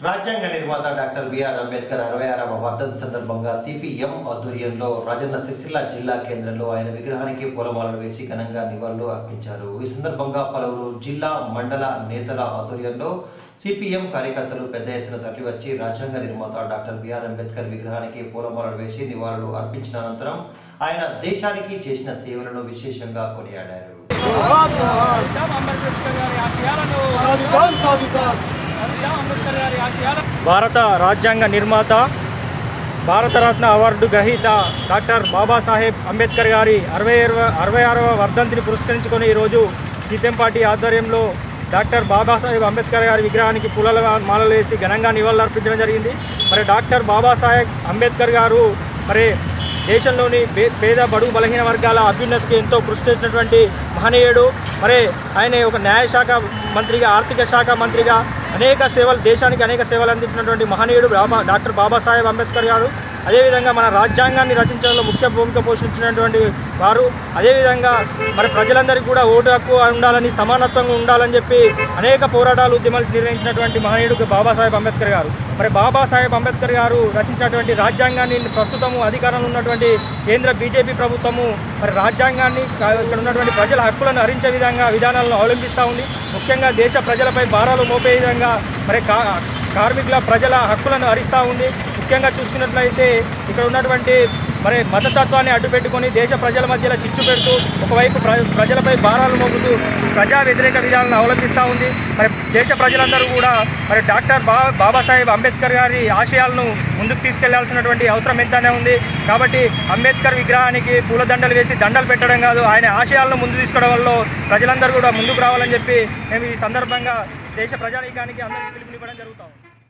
రాజ్యాంగ నిర్మాత doctor BR Ambedkar అరవై ఆరవ వర్ధంతి సందర్భంగా సిపిఎం ఆధ్వర్యంలో రాజన్న సిరిసిల్ల జిల్లా కేంద్రంలో ఆయన విగ్రహానికి పూలమాలలు వేసి ఘనంగా నివాళులు అర్పించారు ఈ సందర్భంగా పలువురు జిల్లా మండల నేతల ఆధ్వర్యంలో సిపిఎం కార్యకర్తలు పెద్ద ఎత్తున తరలివచ్చి రాజ్యాంగ నిర్మాత డాక్టర్ బిఆర్ అంబేద్కర్ విగ్రహానికి పూలమాలలు వేసి నివాళులు అర్పించిన అనంతరం ఆయన దేశానికి చేసిన సేవలను విశేషంగా కొనియాడారు సాధిద్దాం అంబేద్కర్ గారి ఆశయాలను సాధిద్దాం అంబేద్కర్ గారి ఆశయాలను భారత రాజ్యాంగ నిర్మాత భారతరత్న అవార్డు గ్రహీత డాక్టర్ బాబాసాహెబ్ అంబేద్కర్ గారి అరవై అరవై ఆరవ వర్ధంతిని పురస్కరించుకొని ఈరోజు సిపిఎం పార్టీ ఆధ్వర్యంలో డాక్టర్ బాబాసాహెబ్ అంబేద్కర్ గారి విగ్రహానికి పూల మాలలు వేసి ఘనంగా నివాళులు అర్పించడం జరిగింది మరి డాక్టర్ బాబాసాహెబ్ అంబేద్కర్ గారు మరి దేశంలోని పే- పేద బడుగు బలహీన వర్గాల అభ్యున్నతికి ఎంతో కృషి చేసినటువంటి మహనీయుడు మరి ఆయన ఒక న్యాయశాఖ మంత్రిగా ఆర్థిక శాఖ మంత్రిగా అనేక సేవలు దేశానికి అనేక సేవలు అందించినటువంటి మహనీయుడు బాబా డాక్టర్ బాబాసాహెబ్ అంబేద్కర్ గారు అదేవిధంగా మన రాజ్యాంగాన్ని రచించడంలో ముఖ్య భూమిక పోషించినటువంటి వారు అదేవిధంగా మరి ప్రజలందరికీ కూడా ఓటు హక్కు ఉండాలని సమానత్వంగా ఉండాలని చెప్పి అనేక పోరాటాలు ఉద్యమాలు నిర్వహించినటువంటి మహనీయుడు బాబాసాహెబ్ అంబేద్కర్ గారు మరి బాబాసాహెబ్ అంబేద్కర్ గారు రచించినటువంటి రాజ్యాంగాన్ని ప్రస్తుతము అధికారంలో ఉన్నటువంటి కేంద్ర బీజేపీ ప్రభుత్వము మరి రాజ్యాంగాన్ని కా- ఇక్కడ ఉన్నటువంటి ప్రజల హక్కులను హరించే విధంగా విధానాలను అవలంబిస్తూ ఉంది ముఖ్యంగా దేశ ప్రజలపై భారాలు మోపే విధంగా మరి కా కార్మికుల ప్రజల హక్కులను హరిస్తూ ఉంది ముఖ్యంగా చూసుకున్నట్లయితే ఇక్కడ ఉన్నటువంటి మరి మతతత్వాన్ని అడ్డుపెట్టుకొని దేశ ప్రజల మధ్యలో చిచ్చు పెడుతూ ఒకవైపు ప్ర ప్రజలపై భారాలు మోపుతూ ప్రజా వ్యతిరేక విధానాలను అవలంబిస్తూ ఉంది మరి దేశ ప్రజలందరూ కూడా మరి డాక్టర్ బా బాబాసాహెబ్ అంబేద్కర్ గారి ఆశయాలను ముందుకు తీసుకెళ్లాల్సినటువంటి అవసరం ఎంతనే ఉంది కాబట్టి అంబేద్కర్ విగ్రహానికి పూలదండలు వేసి దండలు పెట్టడం కాదు ఆయన ఆశయాలను ముందు తీసుకోవడం వల్ల ప్రజలందరూ కూడా ముందుకు రావాలని చెప్పి మేము ఈ సందర్భంగా దేశ ప్రజానీకానికి అందరికీ పిలుపునివ్వడం జరుగుతాం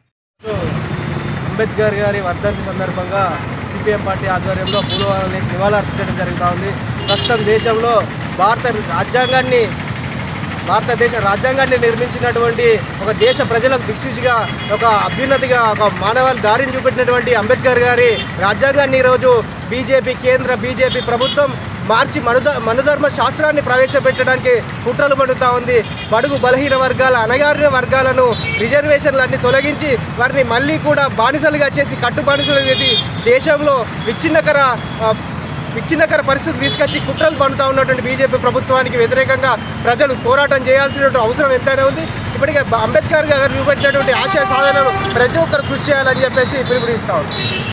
అంబేద్కర్ గారి వర్ధంతి సందర్భంగా సిపిఎం పార్టీ ఆధ్వర్యంలో పూలవాలని నివాళులు అర్పించడం జరుగుతూ ఉంది ప్రస్తుతం దేశంలో భారత రాజ్యాంగాన్ని భారతదేశ రాజ్యాంగాన్ని నిర్మించినటువంటి ఒక దేశ ప్రజలకు దిక్సూచిగా ఒక అభ్యున్నతిగా ఒక మానవాళి దారిని చూపెట్టినటువంటి అంబేద్కర్ గారి రాజ్యాంగాన్ని ఈరోజు బీజేపీ కేంద్ర బీజేపీ ప్రభుత్వం మార్చి మనుద మనుధర్మ శాస్త్రాన్ని ప్రవేశపెట్టడానికి కుట్రలు పడుతూ ఉంది బడుగు బలహీన వర్గాల అణగారిన వర్గాలను రిజర్వేషన్లన్నీ తొలగించి వారిని మళ్ళీ కూడా బానిసలుగా చేసి కట్టు బానిసలు చేసి దేశంలో విచ్ఛిన్నకర ఆ, విచ్ఛిన్నకర పరిస్థితులు తీసుకొచ్చి కుట్రలు పండుతూ ఉన్నటువంటి బీజేపీ ప్రభుత్వానికి వ్యతిరేకంగా ప్రజలు పోరాటం చేయాల్సినటువంటి అవసరం ఎంతైనా ఉంది ఇప్పటికే అంబేద్కర్ గారు చూపెట్టినటువంటి ఆశయ సాధనలు ప్రతి ఒక్కరు కృషి చేయాలని చెప్పేసి పిలుపునిస్తా ఉంది